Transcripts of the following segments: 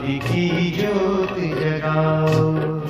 शांति की ज्योत जगाओ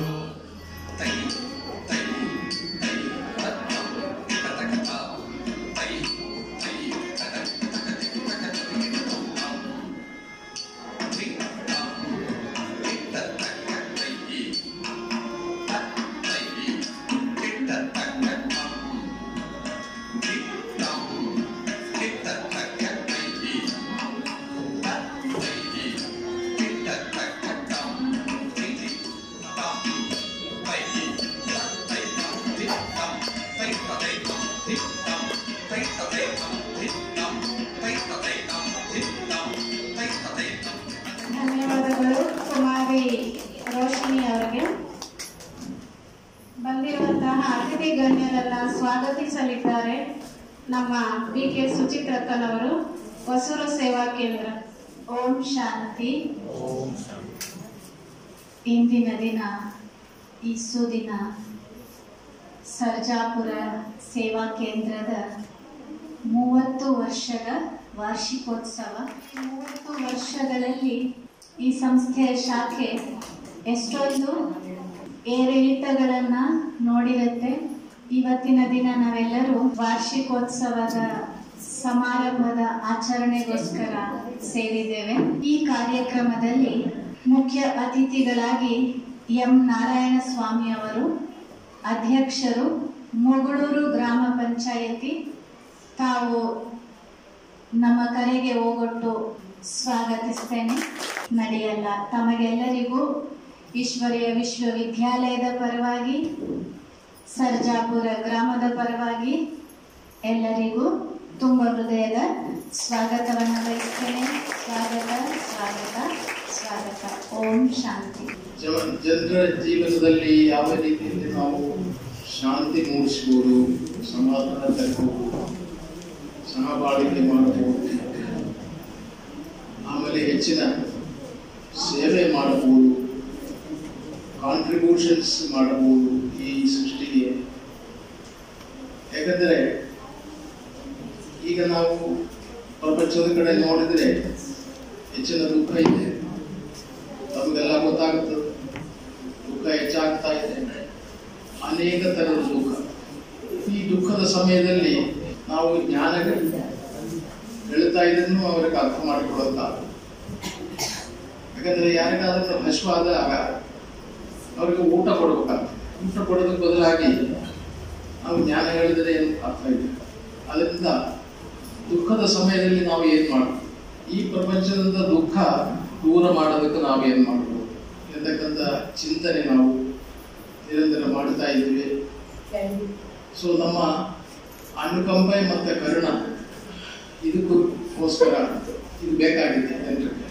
ಧನ್ಯವಾದಗಳು ಕುಮಾರಿ ರೋಶಿನಿ ಅವರಿಗೆ ಬಂದಿರುವಂತಹ ಅತಿಥಿ ಗಣ್ಯರನ್ನ ಸ್ವಾಗತಿಸಲಿದ್ದಾರೆ ನಮ್ಮ ಬಿ ಕೆ ಸುಚಿತ್ರಕ್ಕನವರು ಹೊಸೂರು ಸೇವಾ ಕೇಂದ್ರ ಓಂ ಶಾಂತಿ ಇಂದಿನ ದಿನ ಈ ಸುದಿನ ಸರ್ಜಾಪುರ ಸೇವಾ ಕೇಂದ್ರದ ಮೂವತ್ತು ವರ್ಷದ ವಾರ್ಷಿಕೋತ್ಸವ ಈ ಮೂವತ್ತು ವರ್ಷಗಳಲ್ಲಿ ಈ ಸಂಸ್ಥೆಯ ಶಾಖೆ ಎಷ್ಟೊಂದು ಏರಿಳಿತಗಳನ್ನ ನೋಡಿರುತ್ತೆ ಇವತ್ತಿನ ದಿನ ನಾವೆಲ್ಲರೂ ವಾರ್ಷಿಕೋತ್ಸವದ ಸಮಾರಂಭದ ಆಚರಣೆಗೋಸ್ಕರ ಸೇರಿದ್ದೇವೆ ಈ ಕಾರ್ಯಕ್ರಮದಲ್ಲಿ ಮುಖ್ಯ ಅತಿಥಿಗಳಾಗಿ ಎಂ ನಾರಾಯಣ ಸ್ವಾಮಿ ಅವರು ಅಧ್ಯಕ್ಷರು ಮುಗಳೂರು ಗ್ರಾಮ ಪಂಚಾಯತಿ ತಾವು ನಮ್ಮ ಕರೆಗೆ ಹೋಗೊಟ್ಟು ಸ್ವಾಗತಿಸ್ತೇನೆ ನಡೆಯಲ್ಲ ತಮಗೆಲ್ಲರಿಗೂ ಈಶ್ವರೀಯ ವಿಶ್ವವಿದ್ಯಾಲಯದ ಪರವಾಗಿ ಸರ್ಜಾಪುರ ಗ್ರಾಮದ ಪರವಾಗಿ ಎಲ್ಲರಿಗೂ ತುಂಬ ಹೃದಯದ ಸ್ವಾಗತವನ್ನು ಬಯಸ್ತೇನೆ ಸ್ವಾಗತ ಸ್ವಾಗತ ಸ್ವಾಗತ ಓಂ ಶಾಂತಿ ಜನ- ಜನರ ಜೀವನದಲ್ಲಿ ಯಾವ ರೀತಿಯಲ್ಲಿ ನಾವು ಶಾಂತಿ ಮೂಡಿಸ್ಬೋದು ಸಮಾಧಾನ ತರಬಹುದು ಸಹಬಾಳ್ವೆ ಮಾಡಬಹುದು ಆಮೇಲೆ ಹೆಚ್ಚಿನ ಸೇವೆ ಮಾಡಬಹುದು ಕಾಂಟ್ರಿಬ್ಯೂಷನ್ಸ್ ಮಾಡಬಹುದು ಈ ಸೃಷ್ಟಿಗೆ ಯಾಕಂದರೆ ಈಗ ನಾವು ಪ್ರಪಂಚದ ಕಡೆ ನೋಡಿದರೆ ಹೆಚ್ಚಿನ ದುಃಖ ಇದೆ ನಮಗೆಲ್ಲ ಗೊತ್ತಾಗುತ್ತದೆ ದುಃಖ ಹೆಚ್ಚಾಗ್ತಾ ಇದೆ ಅನೇಕ ತರದ ದುಃಖ ಈ ದುಃಖದ ಸಮಯದಲ್ಲಿ ನಾವು ಜ್ಞಾನ ಹೇಳ್ತಾ ಇದನ್ನು ಅವರಿಗೆ ಅರ್ಥ ಮಾಡಿಕೊಳ್ಳುತ್ತಾರೆ ಯಾಕಂದ್ರೆ ಯಾರಿಗಾದ್ರೂ ಹಶ್ವಾದಾಗ ಅವರಿಗೆ ಊಟ ಕೊಡ್ಬೇಕಾಗ್ತದೆ ಊಟ ಕೊಡೋದಕ್ಕೆ ಬದಲಾಗಿ ನಾವು ಜ್ಞಾನ ಹೇಳಿದರೆ ಏನು ಅರ್ಥ ಇದೆ ಅದರಿಂದ ದುಃಖದ ಸಮಯದಲ್ಲಿ ನಾವು ಏನು ಮಾಡ್ತೀವಿ ಈ ಪ್ರಪಂಚದಿಂದ ದುಃಖ ದೂರ ಮಾಡೋದಕ್ಕೆ ನಾವು ಏನು ಮಾಡ್ಬೋದು ಎಂತಕ್ಕಂಥ ಚಿಂತನೆ ನಾವು ನಿರಂತರ ಮಾಡ್ತಾ ಇದ್ದೀವಿ ಸೊ ನಮ್ಮ ಅನುಕಂಪ ಮತ್ತು ಕರುಣ ಇದಕ್ಕೋಸ್ಕರ ಇದು ಬೇಕಾಗಿದೆ ಜನರಿಗೆ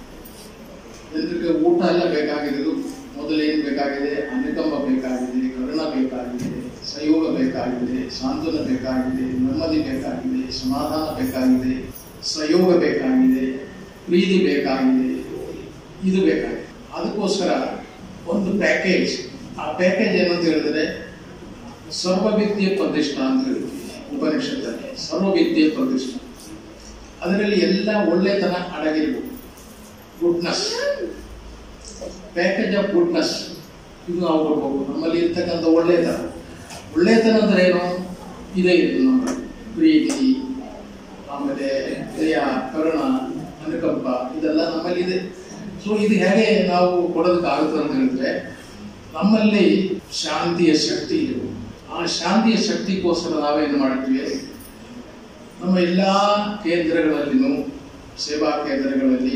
ಜನರಿಗೆ ಊಟ ಎಲ್ಲ ಬೇಕಾಗಿರೋದು ಮೊದಲೇನು ಬೇಕಾಗಿದೆ ಅನುಕಂಪ ಬೇಕಾಗಿದೆ ಕರುಣ ಬೇಕಾಗಿದೆ ಸಹಯೋಗ ಬೇಕಾಗಿದೆ ಸಾಂತ್ವನ ಬೇಕಾಗಿದೆ ನೆಮ್ಮದಿ ಬೇಕಾಗಿದೆ ಸಮಾಧಾನ ಬೇಕಾಗಿದೆ ಸಹಯೋಗ ಬೇಕಾಗಿದೆ ಪ್ರೀತಿ ಬೇಕಾಗಿದೆ ಇದು ಬೇಕಾಗಿದೆ ಅದಕ್ಕೋಸ್ಕರ ಒಂದು ಪ್ಯಾಕೇಜ್ ಆ ಪ್ಯಾಕೇಜ್ ಏನಂತ ಹೇಳಿದ್ರೆ ಸರ್ವವಿದ್ಯೆ ಪ್ರತಿಷ್ಠಾ ಅಂತ ಹೇಳ್ತೀವಿ ಉಪನಿಷತ್ತಲ್ಲಿ ಸರ್ವವಿದ್ಯೆ ಪ್ರತಿಷ್ಠಾ ಅದರಲ್ಲಿ ಎಲ್ಲ ಒಳ್ಳೆತನ ಅಡಗಿರ್ಬೇಕು ಗುಡ್ನೆಸ್ ಪ್ಯಾಕೇಜ್ ಆಫ್ ಗುಡ್ನೆಸ್ ಇದು ನಾವು ಕೊಡ್ಬೇಕು ನಮ್ಮಲ್ಲಿ ಇರ್ತಕ್ಕಂಥ ಒಳ್ಳೆತನ ಒಳ್ಳೆತನ ಅಂದ್ರೆ ಏನು ಇದೇ ಇದು ನಮ್ಮ ಪ್ರೀತಿ ಆಮೇಲೆ ದಯ ಕರುಣ ಅನುಕಂಪ ಇದೆಲ್ಲ ನಮ್ಮಲ್ಲಿ ಇದೆ ಸೊ ಇದು ಹೇಗೆ ನಾವು ಕೊಡೋದಕ್ಕಾಗುತ್ತೆ ಅಂತ ಹೇಳಿದ್ರೆ ನಮ್ಮಲ್ಲಿ ಶಾಂತಿಯ ಶಕ್ತಿ ಇದೆ ಆ ಶಾಂತಿಯ ಶಕ್ತಿಗೋಸ್ಕರ ನಾವೇನು ಮಾಡ್ತೀವಿ ನಮ್ಮ ಎಲ್ಲ ಕೇಂದ್ರಗಳಲ್ಲಿನೂ ಸೇವಾ ಕೇಂದ್ರಗಳಲ್ಲಿ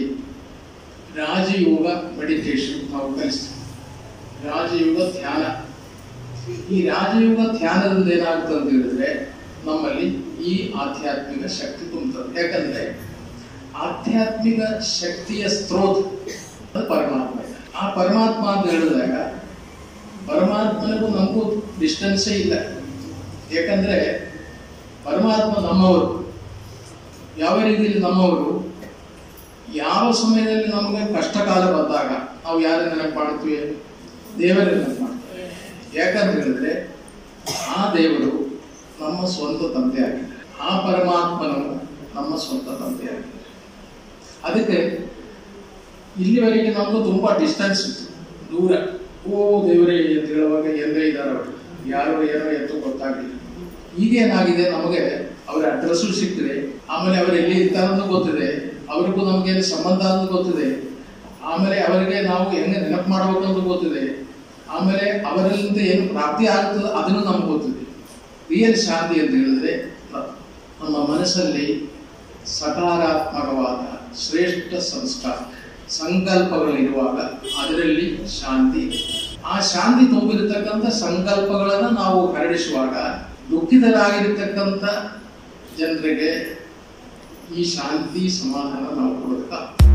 ರಾಜಯೋಗ ಮೆಡಿಟೇಷನ್ ನಾವು ಕಲಿಸ್ತೀವಿ ರಾಜಯೋಗ ಧ್ಯಾನ ಈ ರಾಜಯೋಗ ಧ್ಯಾನದಿಂದ ಏನಾಗುತ್ತೆ ಅಂತ ಹೇಳಿದ್ರೆ ನಮ್ಮಲ್ಲಿ ಈ ಆಧ್ಯಾತ್ಮಿಕ ಶಕ್ತಿ ತುಂಬುತ್ತದೆ ಯಾಕಂದ್ರೆ ಆಧ್ಯಾತ್ಮಿಕ ಶಕ್ತಿಯ ಸ್ತ್ರೋತ್ ಅದು ಪರಮಾತ್ಮ ಇದೆ. ಆ ಪರಮಾತ್ಮ ಅಂತ ಹೇಳಿದಾಗ ಪರಮಾತ್ಮನಿಗೂ ನಮಗೂ ಡಿಸ್ಟೆನ್ಸೇ ಇಲ್ಲ ಯಾಕಂದ್ರೆ ಪರಮಾತ್ಮ ನಮ್ಮವರು ಯಾವ ರೀತಿಯಲ್ಲಿ ನಮ್ಮವರು ಯಾವ ಸಮಯದಲ್ಲಿ ನಮಗೆ ಕಷ್ಟ ಕಾಲ ಬಂದಾಗ ನಾವು ಯಾರನ್ನ ನೆನಪು ಮಾಡ್ತೀವಿ ದೇವರನ್ನ ನೆನಪು ಮಾಡ್ತೀವಿ ಯಾಕಂತ ಹೇಳಿದ್ರೆ ಆ ದೇವರು ನಮ್ಮ ಸ್ವಂತ ತಂದೆ ಆಗಿದ್ದಾರೆ ಆ ಪರಮಾತ್ಮನು ನಮ್ಮ ಸ್ವಂತ ತಂದೆ ಆಗಿದ್ದಾರೆ ಅದಕ್ಕೆ ಇಲ್ಲಿವರೆಗೆ ನಮ್ದು ತುಂಬಾ ಡಿಸ್ಟೆನ್ಸ್ ಇತ್ತು ದೂರ ಓ ದೇವರೇ ಅಂತ ಹೇಳುವಾಗ ಎಲ್ಲೇ ಇದ್ದಾರೆ ಅವರು ಯಾರೋ ಏನೋ ಎತ್ತು ಗೊತ್ತಾಗಲಿಲ್ಲ ಈಗೇನಾಗಿದೆ ನಮಗೆ ಅವರ ಅಡ್ರೆಸ್ಸು ಸಿಗ್ತದೆ ಆಮೇಲೆ ಅವರು ಎಲ್ಲಿ ಇರ್ತಾರೆ ಅಂತ ಗೊತ್ತಿದೆ ಅವರಿಗೂ ನಮಗೆ ಸಂಬಂಧ ಅಂತ ಗೊತ್ತಿದೆ ಆಮೇಲೆ ಅವರಿಗೆ ನಾವು ಹೆಂಗೆ ನೆನಪು ಮಾಡಬೇಕು ಅಂತ ಗೊತ್ತಿದೆ ಆಮೇಲೆ ಅವರಿಂದ ಏನು ಪ್ರಾಪ್ತಿ ಆಗ್ತದೆ ಅದನ್ನು ನಮ್ಗೆ ಗೊತ್ತಿದೆ ರಿಯಲ್ ಶಾಂತಿ ಅಂತ ಹೇಳಿದ್ರೆ ನಮ್ಮ ಮನಸ್ಸಲ್ಲಿ ಸಕಾರಾತ್ಮಕವಾದ ಶ್ರೇಷ್ಠ ಸಂಸ್ಕಾರ ಸಂಕಲ್ಪಗಳಿರುವಾಗ ಅದರಲ್ಲಿ ಶಾಂತಿ ಇದೆ ಆ ಶಾಂತಿ ತುಂಬಿರತಕ್ಕಂಥ ಸಂಕಲ್ಪಗಳನ್ನು ನಾವು ಹರಡಿಸುವಾಗ ದುಃಖಿತರಾಗಿರ್ತಕ್ಕಂಥ ಜನರಿಗೆ ಈ ಶಾಂತಿ ಸಮಾಧಾನ ನಾವು ಕೊಡಬೇಕಾಗ್ತದೆ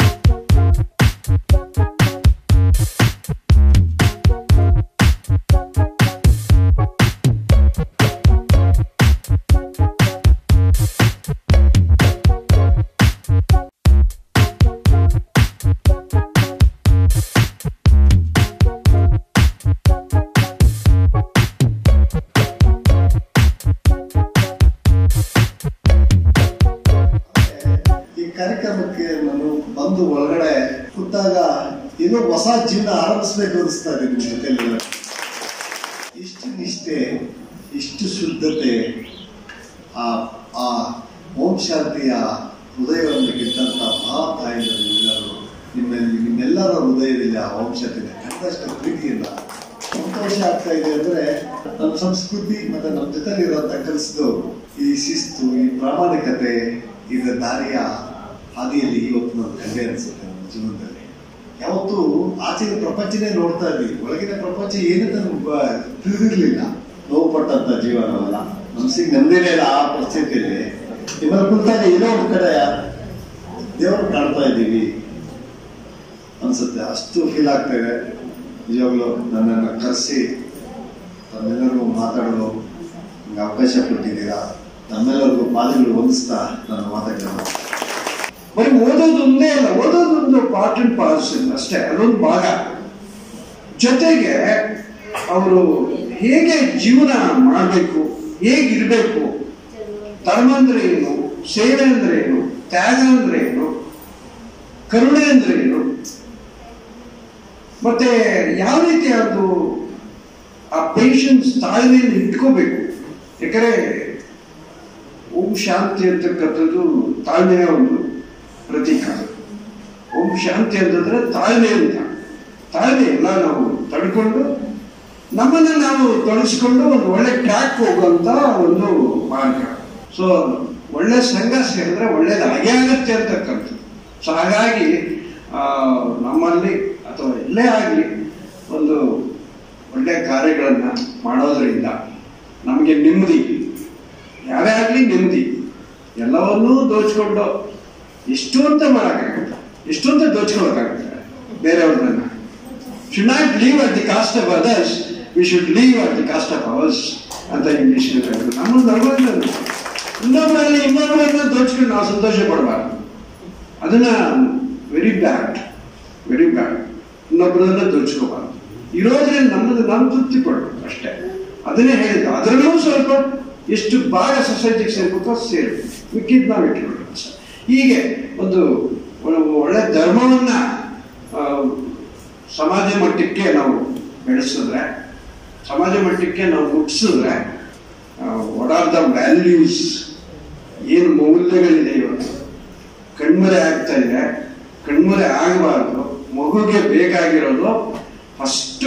ಈ ಕಾರ್ಯಕ್ರಮಕ್ಕೆ ನಾನು ಬಂದು ಒಳಗಡೆ ಕೂತಾಗ ಏನೋ ಹೊಸ ಜೀವನ ಆರಂಭಿಸ್ಬೇಕು ಅನಿಸ್ತಾ ಇದೆ ನಿಮ್ಮ ಜೊತೆಲಿ ಇಷ್ಟು ನಿಷ್ಠೆ ಇಷ್ಟು ಶುದ್ಧತೆ ಆ ಆ ಓಂ ಶಾಂತಿಯ ಹೃದಯವನ್ನು ಗೆದ್ದಂತ ಮಹಾತಾಯಿಗಳು ನಿಮ್ಮಲ್ಲಿ ನಿಮ್ಮೆಲ್ಲರ ಹೃದಯದಲ್ಲಿ ಆ ಓಂ ಶಾಂತಿನ ಕಂಡಷ್ಟು ಪ್ರೀತಿಯಿಂದ ಸಂತೋಷ ಆಗ್ತಾ ಇದೆ ಅಂದ್ರೆ ನಮ್ಮ ಸಂಸ್ಕೃತಿ ಮತ್ತೆ ನಮ್ಮ ಜೊತೆಲಿರುವಂತ ಕಲಿಸಿದು ಈ ಶಿಸ್ತು ಈ ಪ್ರಾಮಾಣಿಕತೆ ಇದರ ದಾರಿಯ ಹಾದಿಯಲ್ಲಿ ಇವತ್ತು ನಾನು ಕಂಡೆ ಅನ್ಸುತ್ತೆ ನಮ್ಮ ಜೀವನದಲ್ಲಿ ಯಾವತ್ತು ಆಚೆಗೆ ಪ್ರಪಂಚನೇ ನೋಡ್ತಾ ಇದ್ವಿ ಒಳಗಿನ ಪ್ರಪಂಚ ಏನಂತ ನಮ್ಗೆ ತಿಳಿದಿರ್ಲಿಲ್ಲ ನೋವು ಪಟ್ಟಂತ ಜೀವನವಲ್ಲ ಮನಸ್ಸಿಗೆ ನೆಮ್ಮದಿನೇ ಇಲ್ಲ ಆ ಪರಿಸ್ಥಿತಿಯಲ್ಲಿ ನಿಮ್ಮಲ್ಲಿ ಕುಂತಾಗ ಏನೋ ಒಂದ್ ಕಡೆ ದೇವರು ಕಾಣ್ತಾ ಇದ್ದೀವಿ ಅನ್ಸುತ್ತೆ ಅಷ್ಟು ಫೀಲ್ ಆಗ್ತಾ ಇದೆ ನಿಜವಾಗ್ಲೂ ನನ್ನನ್ನು ಕರೆಸಿ ತಮ್ಮೆಲ್ಲರಿಗೂ ಮಾತಾಡಲು ನಂಗೆ ಅವಕಾಶ ಕೊಟ್ಟಿದ್ದೀರಾ ನಮ್ಮೆಲ್ಲರಿಗೂ ಪಾದಗಳು ಹೊಂದಿಸ್ತಾ ನಾನು ಮಾತಾಡ್ತೀನಿ ಬರೀ ಓದೋದು ಒಂದೇ ಅಲ್ಲ ಓದೋದೊಂದು ಪಾರ್ಟ್ ಅಂಡ್ ಪಾರ್ಸಲ್ ಅಷ್ಟೇ ಅದೊಂದು ಭಾಗ ಜೊತೆಗೆ ಅವರು ಹೇಗೆ ಜೀವನ ಮಾಡಬೇಕು ಹೇಗಿರಬೇಕು ಧರ್ಮ ಅಂದ್ರೆ ಏನು ಸೇವೆ ಅಂದ್ರೆ ಏನು ತ್ಯಾಗ ಅಂದ್ರೆ ಏನು ಕರುಣೆ ಅಂದ್ರೆ ಏನು ಮತ್ತೆ ಯಾವ ರೀತಿ ಅದು ಆ ಪೇಷನ್ಸ್ ತಾಳ್ಮೆಯನ್ನು ಇಟ್ಕೋಬೇಕು ಯಾಕಂದ್ರೆ ಓಂ ಶಾಂತಿ ಅಂತಕ್ಕಂಥದ್ದು ತಾಳ್ಮೆಯ ಒಂದು ಪ್ರತೀಕ ಓಂ ಶಾಂತಿ ಅಂತಂದ್ರೆ ತಾಳ್ಮೆ ಅಂತ ತಾಳ್ಮೆ ಎಲ್ಲ ನಾವು ತಡ್ಕೊಂಡು ನಮ್ಮನ್ನು ನಾವು ತೊಡಗಿಸ್ಕೊಂಡು ಒಂದು ಒಳ್ಳೆ ಟ್ರ್ಯಾಕ್ ಹೋಗುವಂತ ಒಂದು ಮಾರ್ಗ ಸೊ ಒಳ್ಳೆ ಸಂಘ ಸೇರಿದ್ರೆ ಒಳ್ಳೇದಾಗೇ ಆಗುತ್ತೆ ಅಂತಕ್ಕಂಥದ್ದು ಸೊ ಹಾಗಾಗಿ ಆ, ನಮ್ಮಲ್ಲಿ ಅಥವಾ ಎಲ್ಲೇ ಆಗಲಿ ಒಂದು ಒಳ್ಳೆ ಕಾರ್ಯಗಳನ್ನ ಮಾಡೋದ್ರಿಂದ ನಮಗೆ ನೆಮ್ಮದಿ ಯಾರೇ ಆಗಲಿ ನೆಮ್ಮದಿ ಎಲ್ಲವನ್ನೂ ದೋಚ್ಕೊಂಡು ಎಷ್ಟು ಅಂತ ಮಾಡೋಕ್ಕಾಗುತ್ತೆ ಎಷ್ಟು ಅಂತ ದೋಚ್ಕೊಳಕ್ಕಾಗುತ್ತೆ ಬೇರೆಯವ್ರನ್ನ should not leave at the cost of others we should leave at the cost of ours ಅಂತ ಇಂಗ್ಲಿಷ್ ನಮ್ಮ ಧರ್ಮದಲ್ಲಿ ಇನ್ನೊಬ್ಬರಲ್ಲಿ ಇನ್ನೊಬ್ಬರನ್ನ ದೋಚ್ಕೊಂಡು ನಾವು ಸಂತೋಷ ಪಡಬಾರ್ದು ಅದನ್ನ ವೆರಿ ಬ್ಯಾಡ್ ವೆರಿ ಬ್ಯಾಡ್ ಇನ್ನೊಬ್ಬರನ್ನ ದೋಚ್ಕೋಬಾರ್ದು ಇರೋದ್ರಿಂದ ನಮ್ಮದು ನಮ್ಮ ತೃಪ್ತಿ ಪಡಬೇಕು ಅಷ್ಟೇ ಅದನ್ನೇ ಹೇಳಿದ್ದು ಅದರಲ್ಲೂ ಸ್ವಲ್ಪ ಎಷ್ಟು ಭಾಗ ಸೊಸೈಟಿಗೆ ಸೇರ್ಬೇಕೋ ಸೇರಿ ಮಿಕ್ಕಿದ್ ನಾವು ಇಟ್ಕೊಳ್ಬೇಕು ಅಷ್ಟೇ. ಹೀಗೆ ಒಂದು ಒ- ಒಳ್ಳೆ ಧರ್ಮವನ್ನ ಆ, ಸಮಾಜ ಮಟ್ಟಕ್ಕೆ ನಾವು ಬೆಳೆಸಿದ್ರೆ ಸಮಾಜ ಮಟ್ಟಕ್ಕೆ ನಾವು ಮುಟ್ಟಿಸಿದ್ರೆ ವಾಟ್ ಆರ್ ದ ವ್ಯಾಲ್ಯೂಸ್ ಏನು ಮೌಲ್ಯಗಳಿದೆ ಇವತ್ತು ಕಣ್ಮರೆ ಆಗ್ತಾ ಇದೆ ಕಣ್ಮರೆ ಆಗಬಾರ್ದು ಮಗುಗೆ ಬೇಕಾಗಿರೋದು ಫಸ್ಟ್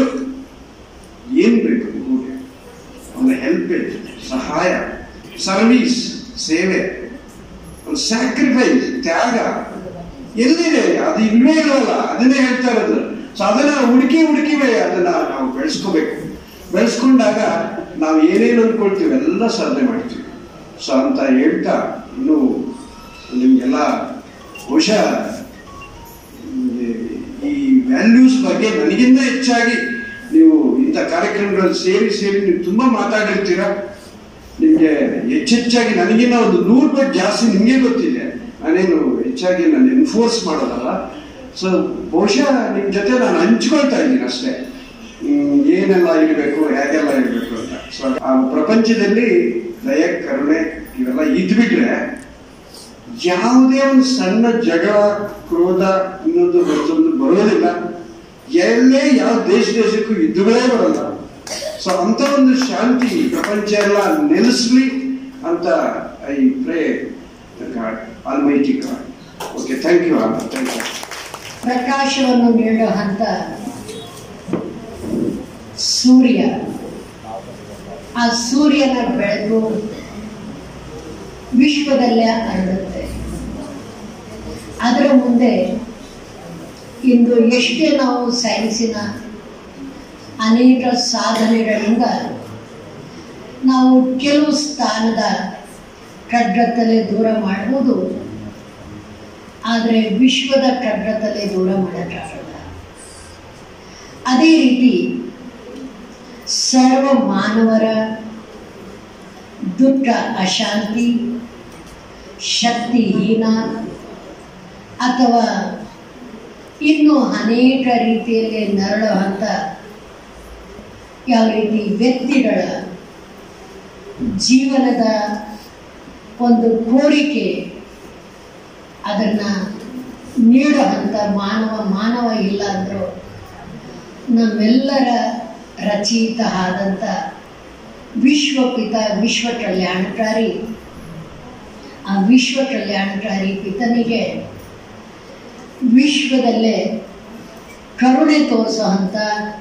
ಏನ್ ಬೇಕು ಮಗುಗೆ ಒಂದು ಹೆಲ್ಪೇಜ್ ಸಹಾಯ ಸರ್ವೀಸ್ ಸೇವೆ ಒಂದು ಸ್ಯಾಕ್ರಿಫೈಸ್ ತ್ಯಾಗ ಎಲ್ಲಿದೆ ಅದು ಇಲ್ವೇ ಇರೋಲ್ಲ ಅದನ್ನೇ ಹೇಳ್ತಾ ಇರೋದು ಸೊ ಅದನ್ನ ಹುಡುಕಿ ಹುಡುಕಿ ಅದನ್ನ ನಾವು ಬೆಳೆಸ್ಕೋಬೇಕು ಬೆಳೆಸ್ಕೊಂಡಾಗ ನಾವು ಏನೇನು ಅಂದ್ಕೊಳ್ತೀವಿ ಎಲ್ಲ ಸಾಧನೆ ಮಾಡ್ತೀವಿ ಸೊ ಅಂತ ಹೇಳ್ತಾ ಇನ್ನು ನಿಮಗೆಲ್ಲ ಬಹುಶಃ ನಿಮ್ಗೆ ಈ ವ್ಯಾಲ್ಯೂಸ್ ಬಗ್ಗೆ ನನಗಿಂತ ಹೆಚ್ಚಾಗಿ ನೀವು ಇಂಥ ಕಾರ್ಯಕ್ರಮಗಳಲ್ಲಿ ಸೇರಿ ಸೇರಿ ನೀವು ತುಂಬಾ ಮಾತಾಡಿರ್ತೀರಾ ನಿಮಗೆ ಹೆಚ್ಚೆಚ್ಚಾಗಿ ನನಗಿನ್ನ ಒಂದು ನೂರು ಪಟ್ಟು ಜಾಸ್ತಿ ನಿಮಗೆ ಗೊತ್ತಿದೆ ನಾನೇನು ಹೆಚ್ಚಾಗಿ ನಾನು ಎನ್ಫೋರ್ಸ್ ಮಾಡೋದಲ್ಲ ಸೊ ಬಹುಶಃ ನಿಮ್ಮ ಜೊತೆ ನಾನು ಹಂಚ್ಕೊಳ್ತಾ ಇದ್ದೀನಿ ಅಷ್ಟೇ ಹ್ಮ್, ಏನೆಲ್ಲ ಇರಬೇಕು ಹೇಗೆಲ್ಲ ಇರಬೇಕು ಅಂತ ಸೊ ಆ ಪ್ರಪಂಚದಲ್ಲಿ ದಯ ಕರುಣೆ ಇವೆಲ್ಲ ಇದ್ಬಿಟ್ರೆ ಯಾವುದೇ ಒಂದು ಸಣ್ಣ ಜಗಳ ಕ್ರೋಧ ಇನ್ನೊಂದು ಮತ್ತೊಂದು ಬರೋದಿಲ್ಲ ಎಲ್ಲೇ ಯಾವ ದೇಶ ದೇಶಕ್ಕೂ ಯುದ್ಧಗಳೇ ಬರಲ್ಲ ಸೊ ಅಂತ ಒಂದು ಶಾಂತಿ ಪ್ರಪಂಚ ಎಲ್ಲ ನೆಲೆಸ್ಲಿ ಅಂತ I pray God almighty God okay thank you all thank you ಪ್ರಕಾಶವನ್ನು ನೀಡೋ ಹಂತ ಸೂರ್ಯ ಆ ಸೂರ್ಯನ ಬೆಳಕು ವಿಶ್ವದಲ್ಲೇ ಹರಡುತ್ತೆ ಅದರ ಮುಂದೆ ಇಂದು ಎಷ್ಟೇ ನಾವು ಸೈನ್ಸಿನ ಅನೇಕ ಸಾಧನೆಗಳಿಂದ ನಾವು ಕೆಲವು ಸ್ಥಾನದ ಕಡ್ಡತ್ತಲೆ ದೂರ ಮಾಡ್ಬೋದು ಆದರೆ ವಿಶ್ವದ ಕಡ್ಡತ್ತಲೆ ದೂರ ಮಾಡೋಕ್ಕಾಗಲ್ಲ ಅದೇ ರೀತಿ ಸರ್ವ ಮಾನವರ ದುಃಖ ಅಶಾಂತಿ ಶಕ್ತಿಹೀನ ಅಥವಾ ಇನ್ನು ಅನೇಕ ರೀತಿಯಲ್ಲಿ ನರಳುವಂಥ ಯಾವ ರೀತಿ ವ್ಯಕ್ತಿಗಳ ಜೀವನದ ಒಂದು ಕೋರಿಕೆ ಅದನ್ನು ನೀಡುವಂಥ ಮಾನವ ಮಾನವ ಇಲ್ಲ ಅಂದರೂ ನಮ್ಮೆಲ್ಲರ ರಚಿತ ಆದಂಥ ವಿಶ್ವಪಿತ ವಿಶ್ವ ಕಲ್ಯಾಣಕಾರಿ ಆ ವಿಶ್ವ ಕಲ್ಯಾಣಕಾರಿ ಪಿತನಿಗೆ ವಿಶ್ವದಲ್ಲೇ ಕರುಣೆ ತೋರಿಸುವಂಥ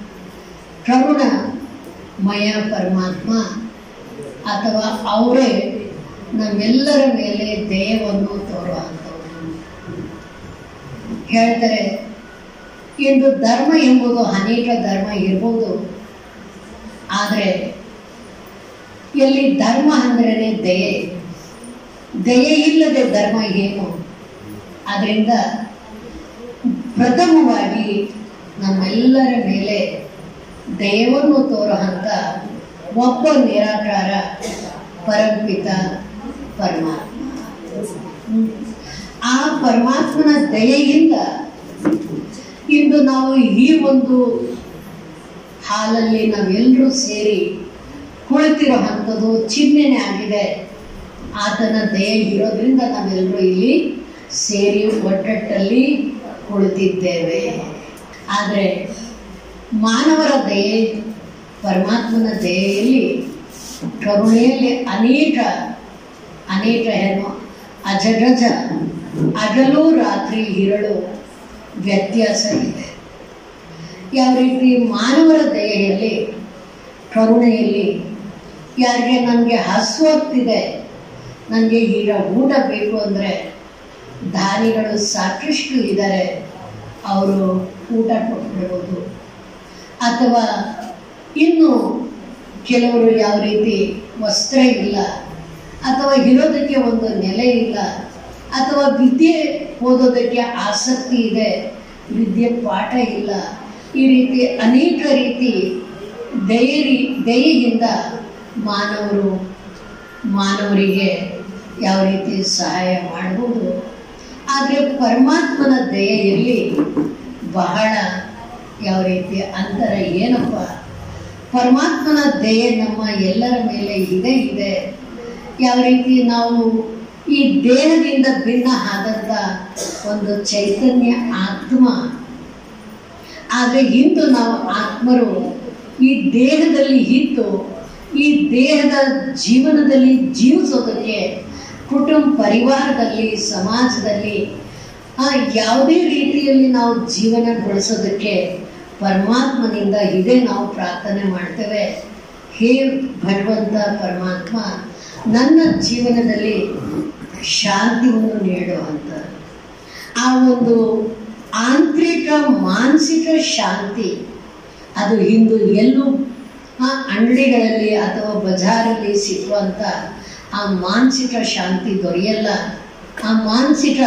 ಕರುಣಮಯ ಪರಮಾತ್ಮ ಅಥವಾ ಅವರೇ ನಮ್ಮೆಲ್ಲರ ಮೇಲೆ ದಯವನ್ನು ತೋರುವಂಥವ್ರು ಹೇಳ್ತಾರೆ ಇಂದು ಧರ್ಮ ಎಂಬುದು ಅನೇಕ ಧರ್ಮ ಇರ್ಬೋದು ಆದರೆ ಎಲ್ಲಿ ಧರ್ಮ ಅಂದ್ರೇ ದಯೆ ದಯೆ ಇಲ್ಲದೆ ಧರ್ಮ ಏನು ಅದರಿಂದ ಪ್ರಥಮವಾಗಿ ನಮ್ಮೆಲ್ಲರ ಮೇಲೆ ದಯವನ್ನು ತೋರುವಂಥ ಒಬ್ಬ ನಿರಾಕಾರ ಪರಂಪಿತ ಪರಮಾತ್ಮ ಹ್ಮ್. ಆ ಪರಮಾತ್ಮನ ದಯೆಯಿಂದ ಇಂದು ನಾವು ಈ ಒಂದು ಹಾಲಲ್ಲಿ ನಾವೆಲ್ಲರೂ ಸೇರಿ ಕುಳಿತಿರುವಂಥದ್ದು ಚಿಹ್ನೆನೆ ಆಗಿದೆ ಆತನ ದಯೆ ಇರೋದ್ರಿಂದ ನಾವೆಲ್ಲರೂ ಇಲ್ಲಿ ಸೇರಿ ಒಟ್ಟಟ್ಟಲ್ಲಿ ಕುಳಿತಿದ್ದೇವೆ ಆದರೆ ಮಾನವರ ದಯೆ ಪರಮಾತ್ಮನ ದಯೆಯಲ್ಲಿ ಕರುಣೆಯಲ್ಲಿ ಅನೇಕ ಅನೇಕ ಏನು ಅಜಗಜ ಹಗಲು ರಾತ್ರಿ ಇರಳು ವ್ಯತ್ಯಾಸ ಇದೆ ಯಾವ ರೀತಿ ಮಾನವರ ದಯೆಯಲ್ಲಿ ಕರುಣೆಯಲ್ಲಿ ಯಾರಿಗೆ ನನಗೆ ಹಸುವಾಗ್ತಿದೆ ನನಗೆ ಈಗ ಊಟ ಬೇಕು ಅಂದರೆ ದಾನಿಗಳು ಸಾಕಷ್ಟು ಇದ್ದಾರೆ ಅವರು ಊಟ ಕೊಟ್ಬಿಡ್ಬೋದು ಅಥವಾ ಇನ್ನು ಕೆಲವರು ಯಾವ ರೀತಿ ವಸ್ತ್ರ ಇಲ್ಲ ಅಥವಾ ಇರೋದಕ್ಕೆ ಒಂದು ನೆಲೆ ಇಲ್ಲ ಅಥವಾ ವಿದ್ಯೆ ಓದೋದಕ್ಕೆ ಆಸಕ್ತಿ ಇದೆ ವಿದ್ಯೆ ಪಾಠ ಇಲ್ಲ ಈ ರೀತಿ ಅನೇಕ ರೀತಿ ದಯರಿ ದಯೆಯಿಂದ ಮಾನವರು ಮಾನವರಿಗೆ ಯಾವ ರೀತಿ ಸಹಾಯ ಮಾಡ್ಬೋದು ಆದರೆ ಪರಮಾತ್ಮನ ದಯೆಯಲ್ಲಿ ಬಹಳ ಯಾವ ರೀತಿ ಅಂತರ ಏನಪ್ಪ ಪರಮಾತ್ಮನ ದಯೆ ನಮ್ಮ ಎಲ್ಲರ ಮೇಲೆ ಇದೆ ಇದೆ ಯಾವ ರೀತಿ ನಾವು ಈ ದೇಹದಿಂದ ಭಿನ್ನ ಆದಂಥ ಒಂದು ಚೈತನ್ಯ ಆತ್ಮ ಆದರೆ ಇಂದು ನಾವು ಆತ್ಮರು ಈ ದೇಹದಲ್ಲಿ ಇದ್ದು ಈ ದೇಹದ ಜೀವನದಲ್ಲಿ ಜೀವಿಸೋದಕ್ಕೆ ಕುಟುಂಬ ಪರಿವಾರದಲ್ಲಿ ಸಮಾಜದಲ್ಲಿ ಆ, ಯಾವುದೇ ರೀತಿಯಲ್ಲಿ ನಾವು ಜೀವನಗೊಳಿಸೋದಕ್ಕೆ ಪರಮಾತ್ಮನಿಂದ ಇದೇ ನಾವು ಪ್ರಾರ್ಥನೆ ಮಾಡ್ತೇವೆ ಹೇ ಭಗವಂತ ಪರಮಾತ್ಮ ನನ್ನ ಜೀವನದಲ್ಲಿ ಶಾಂತಿಯನ್ನು ನೀಡುವಂಥ ಆ ಒಂದು ಆಂತರಿಕ ಮಾನಸಿಕ ಶಾಂತಿ ಅದು ಇಂದು ಎಲ್ಲೂ ಆ ಅಂಗಡಿಗಳಲ್ಲಿ ಅಥವಾ ಬಜಾರಲ್ಲಿ ಸಿಗುವಂಥ ಆ ಮಾನಸಿಕ ಶಾಂತಿ ದೊರೆಯಲ್ಲ ಆ ಮಾನಸಿಕ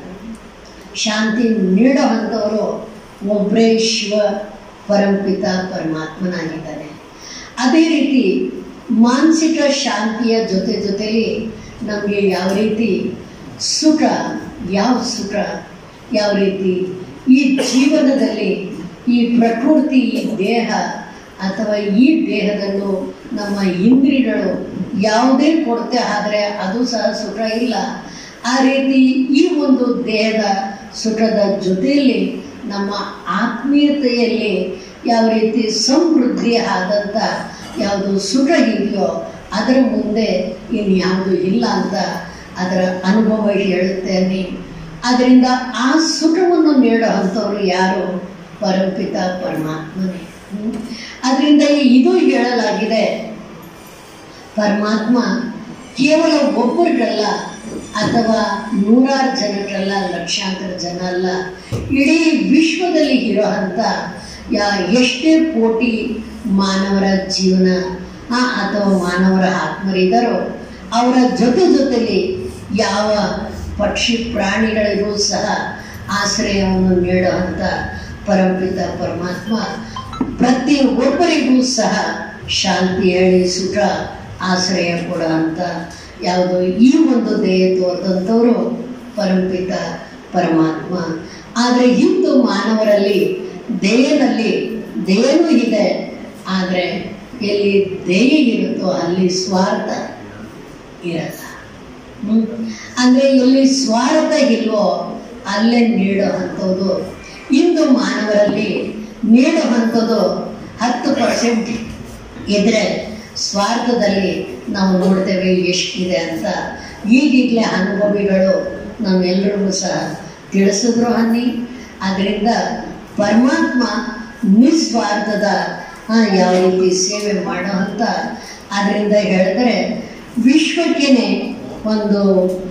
ಶಾಂತಿ ನೀಡುವಂಥವರು ಒಬ್ಬರೇ ಶಿವ ಪರಂಪಿತ ಪರಮಾತ್ಮನಾಗಿದ್ದಾನೆ ಅದೇ ರೀತಿ ಮಾನಸಿಕ ಶಾಂತಿಯ ಜೊತೆ ಜೊತೆಲಿ ನಮಗೆ ಯಾವ ರೀತಿ ಸುಖ ಯಾವ ಸುಖ ಯಾವ ರೀತಿ ಈ ಜೀವನದಲ್ಲಿ ಈ ಪ್ರಕೃತಿ ಈ ದೇಹ ಅಥವಾ ಈ ದೇಹದಲ್ಲೂ ನಮ್ಮ ಇಂದ್ರಿಯಗಳು ಯಾವುದೇ ಕೊರತೆ ಆದರೆ ಅದು ಸಹ ಸುಖ ಇಲ್ಲ ಆ ರೀತಿ ಈ ಒಂದು ದೇಹದ ಸುಖದ ಜೊತೆಯಲ್ಲಿ ನಮ್ಮ ಆತ್ಮೀಯತೆಯಲ್ಲಿ ಯಾವ ರೀತಿ ಸಮೃದ್ಧಿ ಆದಂಥ ಯಾವುದು ಸುಖ ಇದೆಯೋ ಅದರ ಮುಂದೆ ಇನ್ಯಾವುದು ಇಲ್ಲ ಅಂತ ಅದರ ಅನುಭವ ಹೇಳುತ್ತೇನೆ ಅದರಿಂದ ಆ ಸುಖವನ್ನು ನೀಡುವಂಥವ್ರು ಯಾರು ಪರಮಪಿತ ಪರಮಾತ್ಮನೇ ಹ್ಮ್. ಅದರಿಂದ ಇದು ಹೇಳಲಾಗಿದೆ ಪರಮಾತ್ಮ ಕೇವಲ ಒಬ್ಬರಿಗಲ್ಲ ಅಥವಾ ನೂರಾರು ಜನಕ್ಕಲ್ಲ ಲಕ್ಷಾಂತರ ಜನ ಅಲ್ಲ ಇಡೀ ವಿಶ್ವದಲ್ಲಿ ಇರೋಂಥ ಯಾ ಎಷ್ಟೇ ಕೋಟಿ ಮಾನವರ ಜೀವನ ಆ, ಅಥವಾ ಮಾನವರ ಆತ್ಮರಿದ್ದಾರೋ ಅವರ ಜೊತೆ ಜೊತೆಲಿ ಯಾವ ಪಕ್ಷಿ ಪ್ರಾಣಿಗಳಿಗೂ ಸಹ ಆಶ್ರಯವನ್ನು ನೀಡುವಂಥ ಪರಮಪಿತ ಪರಮಾತ್ಮ ಪ್ರತಿ ಒಬ್ಬರಿಗೂ ಸಹ ಶಾಂತಿ ಹೇಳಿ ಸುಖ ಆಶ್ರಯ ಕೊಡುವಂಥ ಯಾವುದು ಈ ಒಂದು ದೇಹ ತೋರಿದಂಥವರು ಪರಮಪಿತ ಪರಮಾತ್ಮ ಆದರೆ ಹಿಂದೂ ಮಾನವರಲ್ಲಿ ದೇಹದಲ್ಲಿ ದೇಹನೂ ಇದೆ ಆದರೆ ಎಲ್ಲಿ ದೇಹ ಇರುತ್ತೋ ಅಲ್ಲಿ ಸ್ವಾರ್ಥ ಇರಲ್ಲ ಹ್ಮ್? ಅಂದ್ರೆ ಎಲ್ಲಿ ಸ್ವಾರ್ಥ ಇಲ್ವೋ ಅಲ್ಲೇ ನೀಡುವಂಥದ್ದು ಇಂದು ಮಾನವರಲ್ಲಿ ನೀಡುವಂಥದ್ದು ಹತ್ತು ಪರ್ಸೆಂಟ್ ಇದ್ರೆ ಸ್ವಾರ್ಥದಲ್ಲಿ ನಾವು ನೋಡ್ತೇವೆ ಎಷ್ಟಿದೆ ಅಂತ ಈಗೀಗಲೇ ಅನುಭವಿಗಳು ನಮ್ಮೆಲ್ಲರಿಗೂ ಸಹ ತಿಳಿಸಿದ್ರು ಅನ್ನಿ ಅದರಿಂದ ಪರಮಾತ್ಮ ನಿಸ್ವಾರ್ಥದ ಆ, ಯಾವ ರೀತಿ ಸೇವೆ ಮಾಡೋ ಅಂತ ಅದರಿಂದ ಹೇಳಿದ್ರೆ ವಿಶ್ವಕ್ಕೇನೆ ಒಂದು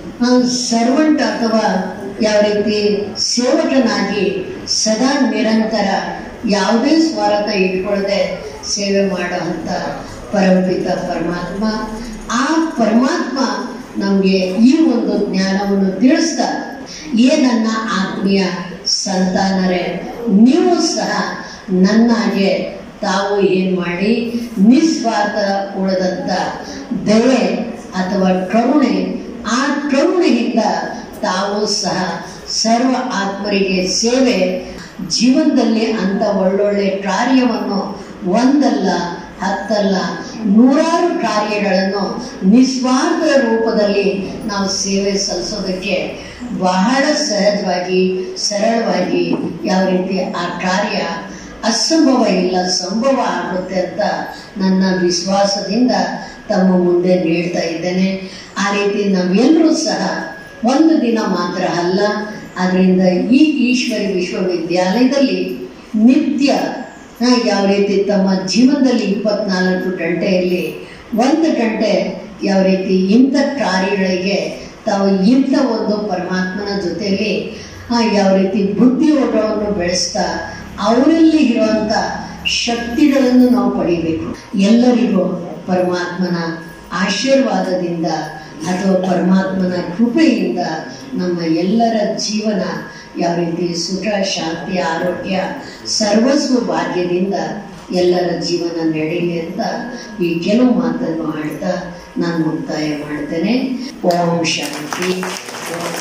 ಸರ್ವಂಟ್ ಅಥವಾ ಯಾವ ರೀತಿ ಸೇವಕನಾಗಿ ಸದಾ ನಿರಂತರ ಯಾವುದೇ ಸ್ವಾರ್ಥ ಇಟ್ಕೊಳ್ಳದೆ ಸೇವೆ ಮಾಡುವಂಥ ಪರಮಪಿತ ಪರಮಾತ್ಮ ಆ ಪರಮಾತ್ಮ ನಮಗೆ ಈ ಒಂದು ಜ್ಞಾನವನ್ನು ತಿಳಿಸ್ತಾ ಏ ನನ್ನ ಆತ್ಮೀಯ ಸಂತಾನರೇ ನೀವು ಸಹ ನನ್ನಾಗೆ ತಾವು ಏನು ಮಾಡಿ ನಿಸ್ವಾರ್ಥ ಉಳಿದಂಥ ದಯೆ ಅಥವಾ ಕರುಣೆ ಆ ಕರುಣೆಯಿಂದ ತಾವು ಸಹ ಸರ್ವ ಆತ್ಮರಿಗೆ ಸೇವೆ ಜೀವನದಲ್ಲಿ ಅಂತ ಒಳ್ಳೊಳ್ಳೆ ಕಾರ್ಯವನ್ನು ಒಂದಲ್ಲ ಹತ್ತಲ್ಲ ನೂರಾರು ಕಾರ್ಯಗಳನ್ನು ನಿಸ್ವಾರ್ಥ ರೂಪದಲ್ಲಿ ನಾವು ಸೇವೆ ಸಲ್ಲಿಸೋದಕ್ಕೆ ಬಹಳ ಸಹಜವಾಗಿ ಸರಳವಾಗಿ ಯಾವ ರೀತಿ ಆ ಕಾರ್ಯ ಅಸಂಭವ ಇಲ್ಲ ಸಂಭವ ಆಗುತ್ತೆ ಅಂತ ನನ್ನ ವಿಶ್ವಾಸದಿಂದ ತಮ್ಮ ಮುಂದೆ ನೀಡ್ತಾ ಇದ್ದೇನೆ ಆ ರೀತಿ ನಾವೆಲ್ಲರೂ ಸಹ ಒಂದು ದಿನ ಮಾತ್ರ ಅಲ್ಲ ಅದರಿಂದ ಈ ಈಶ್ವರಿ ವಿಶ್ವವಿದ್ಯಾಲಯದಲ್ಲಿ ನಿತ್ಯ ಆ, ಯಾವ ರೀತಿ ತಮ್ಮ ಜೀವನದಲ್ಲಿ ಇಪ್ಪತ್ನಾಲ್ಕು ಗಂಟೆಯಲ್ಲಿ ಒಂದು ಗಂಟೆ ಯಾವ ರೀತಿ ಇಂಥ ಕಾರ್ಯಗಳಿಗೆ ತಾವು ಇಂಥ ಒಂದು ಪರಮಾತ್ಮನ ಜೊತೆಯಲ್ಲಿ ಆ, ಯಾವ ರೀತಿ ಬುದ್ಧಿಯೋಗವನ್ನು ಬೆಳೆಸ್ತಾ ಅವರಲ್ಲಿ ಇರುವಂಥ ಶಕ್ತಿಗಳನ್ನು ನಾವು ಪಡಿಬೇಕು ಎಲ್ಲರಿಗೂ ಪರಮಾತ್ಮನ ಆಶೀರ್ವಾದದಿಂದ ಅಥವಾ ಪರಮಾತ್ಮನ ಕೃಪೆಯಿಂದ ನಮ್ಮ ಎಲ್ಲರ ಜೀವನ ಯಾವ ರೀತಿ ಸುಖ ಶಾಂತಿ ಆರೋಗ್ಯ ಸರ್ವಸ್ವ ಭಾಗ್ಯದಿಂದ ಎಲ್ಲರ ಜೀವನ ನಡೀಲಿ ಅಂತ ಈ ಕೆಲವು ಮಾತನ್ನು ಆಡ್ತಾ ನಾನು ಮುಕ್ತಾಯ ಮಾಡ್ತೇನೆ ಓಂ ಶಾಂತಿ ಓಂ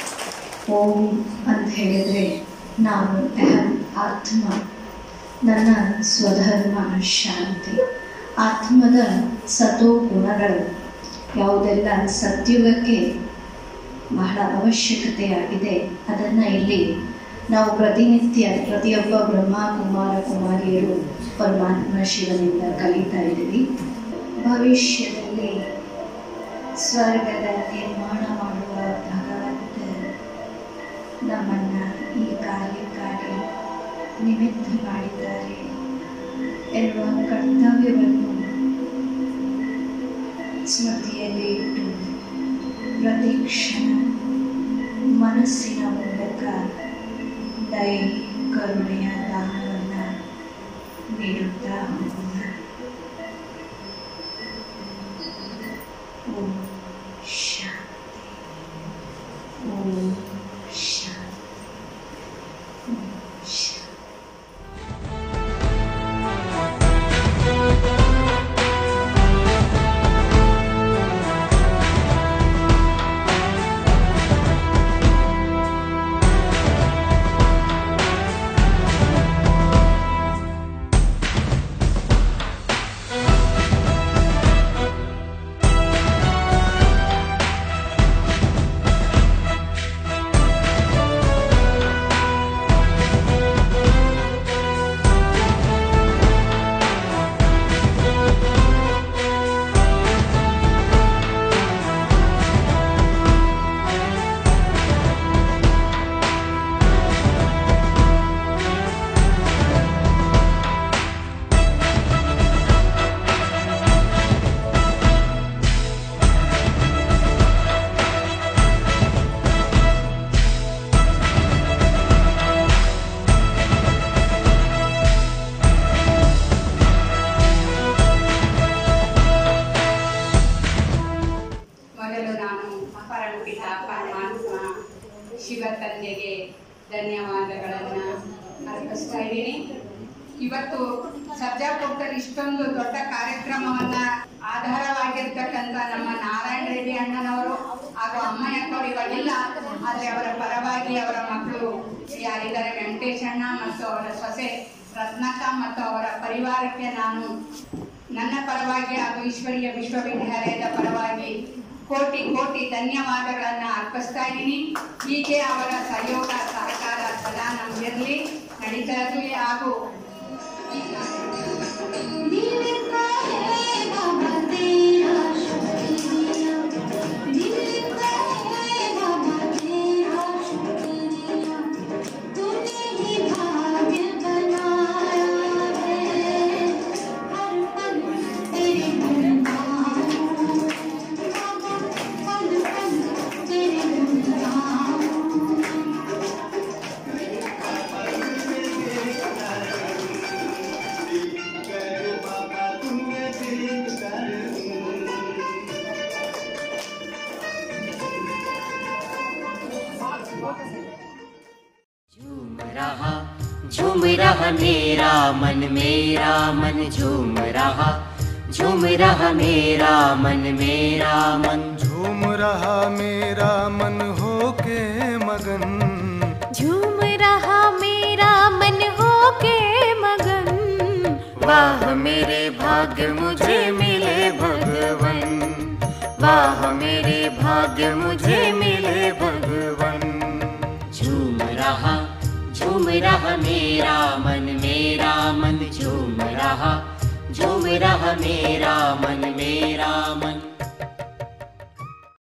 ಓಂ ಅಂತ ಹೇಳಿದ್ರೆ ನಾನು ಅಹಂ ಆತ್ಮ ನನ್ನ ಸ್ವಧರ್ಮ ಶಾಂತಿ ಆತ್ಮದ ಸತೋ ಗುಣಗಳು ಯಾವುದೆಲ್ಲ ಸತ್ಯುಗಕ್ಕೆ ಬಹಳ ಅವಶ್ಯಕತೆಯಾಗಿದೆ ಅದನ್ನು ಇಲ್ಲಿ ನಾವು ಪ್ರತಿನಿತ್ಯ ಪ್ರತಿಯೊಬ್ಬ ಬ್ರಹ್ಮ ಕುಮಾರ ಕುಮಾರಿಯರು ಪರಮಾತ್ಮ ಶಿವನಿಂದ ಕಲಿತಾ ಇದ್ದೀವಿ ಭವಿಷ್ಯದಲ್ಲಿ ಸ್ವರ್ಗದ ನಿರ್ಮಾಣ ಮಾಡುವ ಭಗವಂತ ನಮ್ಮನ್ನ ಈ ಕಾರ್ಯಕ್ಕಾಗಿ ನಿಮಿತ್ತ ಮಾಡಿದ್ದಾರೆ ಎನ್ನುವ ಕರ್ತವ್ಯವನ್ನು ಸ್ಮೃತಿಯಲ್ಲಿ ಇಟ್ಟು ಪ್ರತಿ ಕ್ಷಣ ಮನಸ್ಸಿನ ಮೂಲಕ ದಯೆ ಕರುಣೆಯ ದಾನವನ್ನು ನೀಡುತ್ತಾ ಹೋಗೋಣ ಓಂ ಶಾಂತಿ ಓಂ ಶಾಂತಿ ಓಂ ಶಾಂತಿ ಓಂ ಮೊದಲು ನಾನು ಪರಮಪಿತ ಪರಮಾತ್ಮ ಶಿವ ತಂದೆಗೆ ಧನ್ಯವಾದಗಳನ್ನು ಅರ್ಪಿಸ್ತಾ ಇದ್ದೀನಿ ಇವತ್ತು ಸರ್ಜಾಪುರದಲ್ಲಿ ಇಷ್ಟೊಂದು ದೊಡ್ಡ ಕಾರ್ಯಕ್ರಮವನ್ನ ಆಧಾರವಾಗಿರ್ತಕ್ಕಂಥ ನಮ್ಮ ನಾರಾಯಣ ರೆಡ್ಡಿ ಅಣ್ಣನವರು ಹಾಗೂ ಅಮ್ಮಯ್ಯಕ್ಕವರು ಇವಾಗಿಲ್ಲ ಆದ್ರೆ ಅವರ ಪರವಾಗಿ ಅವರ ಮಕ್ಕಳು ಯಾರಿದ್ದಾರೆ ವೆಂಕಟೇಶ್ ಅಣ್ಣ ಮತ್ತು ಅವರ ಸೊಸೆ ರತ್ನಕ್ಕ ಮತ್ತು ಅವರ ಪರಿವಾರಕ್ಕೆ ನಾನು ನನ್ನ ಪರವಾಗಿ ಹಾಗೂ ಈಶ್ವರೀಯ ವಿಶ್ವವಿದ್ಯಾಲಯದ ಪರವಾಗಿ ಕೋಟಿ ಕೋಟಿ ಧನ್ಯವಾದಗಳನ್ನ ಅರ್ಪಿಸ್ತಾ ಇದ್ದೀನಿ ಹೀಗೆ ಅವರ ಸಹಯೋಗ ಸಹಕಾರ ಸದಾ ನಮ್ಗಿರ್ಲಿ ನಡೀತಾ ಇರಲಿ ಹಾಗೂ दिल का है बाबा तेरा शुक्रिया दिल का है बाबा तेरा शुक्रिया तूने ही भाग्य बनाया है हर पल तेरे गुण गाऊं बाबा पल पल तेरे गुण गाऊं झूम रहा झूम रहा मेरा मन मेरा मन झूम रहा झूम रहा मेरा मन मेरा मन झूम रहा मेरा मन हो के मगन झूम रहा मेरा मन हो के मगन वाह मेरे भाग्य मुझे मिले भगवन वाह मेरे भाग्य मुझे मिले भगवन झूम रहा झूम रहा मेरा मन मेरा मन झूम रहा झूम रहा मेरा मन मेरा मन